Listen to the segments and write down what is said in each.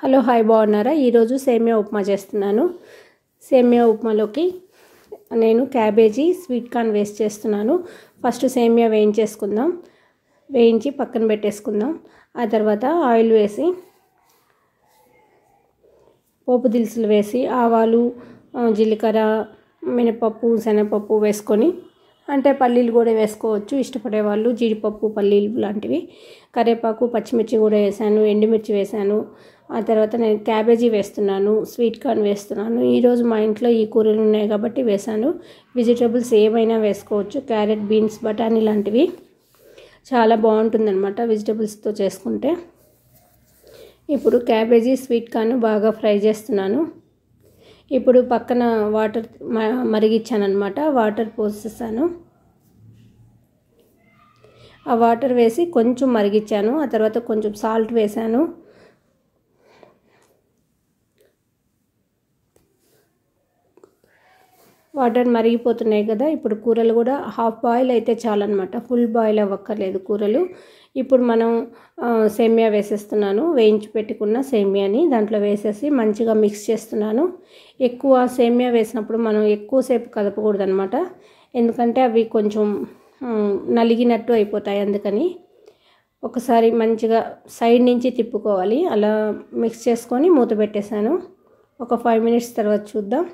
hello hi బాగున్నారా ఈరోజు సేమియా ఉప్మా చేస్తున్నాను సేమియా ఉప్మాలోకి నేను క్యాబేజీ స్వీట్ కార్న్ వేస్ట్ చేస్తున్నాను ఫస్ట్ సేమియా వేయించేసుకుందాం వేయించి పక్కన పెట్టేసుకుందాం ఆ తర్వాత ఆయిల్ వేసి పోపు దినుసులు వేసి ఆవాలు జీలకర్ర మినపప్పు శనగపప్పు వేసుకొని అంటే పల్లీలు కూడా వేసుకోవచ్చు ఇష్టపడే వాళ్ళు జీడిపప్పు పల్లీలు లాంటివి కరివేపాకు పచ్చిమిర్చి కూడా వేసాను ఎండుమిర్చి వేసాను ఆ తర్వాత నేను క్యాబేజీ వేస్తున్నాను స్వీట్ కార్న్ వేస్తున్నాను ఈరోజు మా ఇంట్లో ఈ కూరలు ఉన్నాయి కాబట్టి వేసాను వెజిటేబుల్స్ ఏమైనా వేసుకోవచ్చు క్యారెట్ బీన్స్ బఠానీ లాంటివి చాలా బాగుంటుందన్నమాట వెజిటేబుల్స్తో చేసుకుంటే ఇప్పుడు క్యాబేజీ స్వీట్ కార్న్ బాగా ఫ్రై చేస్తున్నాను ఇప్పుడు పక్కన వాటర్ మరిగించాను అనమాట వాటర్ పోసేసాను ఆ వాటర్ వేసి కొంచెం మరిగించాను ఆ తర్వాత కొంచెం సాల్ట్ వేసాను వాటర్ మరిగిపోతున్నాయి కదా ఇప్పుడు కూరలు కూడా హాఫ్ బాయిల్ అయితే చాలన్నమాట ఫుల్ బాయిల్ అవ్వక్కర్లేదు కూరలు ఇప్పుడు మనం సేమియా వేసేస్తున్నాను వేయించి పెట్టుకున్న సేమియాని దాంట్లో వేసేసి మంచిగా మిక్స్ చేస్తున్నాను ఎక్కువ సేమియా వేసినప్పుడు మనం ఎక్కువసేపు కదపకూడదు అనమాట ఎందుకంటే అవి కొంచెం నలిగినట్టు అయిపోతాయి అందుకని ఒకసారి మంచిగా సైడ్ నుంచి తిప్పుకోవాలి అలా మిక్స్ చేసుకొని మూత పెట్టేశాను ఒక ఫైవ్ మినిట్స్ తర్వాత చూద్దాం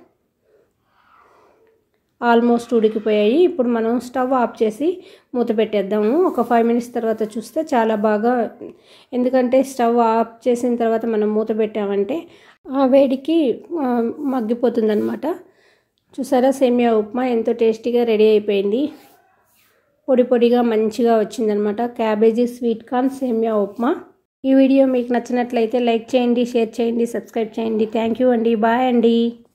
ఆల్మోస్ట్ ఉడికిపోయాయి ఇప్పుడు మనం స్టవ్ ఆఫ్ చేసి మూత పెట్టేద్దాము ఒక ఫైవ్ మినిట్స్ తర్వాత చూస్తే చాలా బాగా ఎందుకంటే స్టవ్ ఆఫ్ చేసిన తర్వాత మనం మూత పెట్టామంటే ఆ వేడికి మగ్గిపోతుంది అనమాట చూసారా సేమియా ఉప్మా ఎంతో టేస్టీగా రెడీ అయిపోయింది పొడి పొడిగా మంచిగా వచ్చిందనమాట క్యాబేజీ స్వీట్ కార్న్ సేమియా ఉప్మా ఈ వీడియో మీకు నచ్చినట్లయితే లైక్ చేయండి షేర్ చేయండి సబ్స్క్రైబ్ చేయండి థ్యాంక్ యూ అండి బాయ్ అండి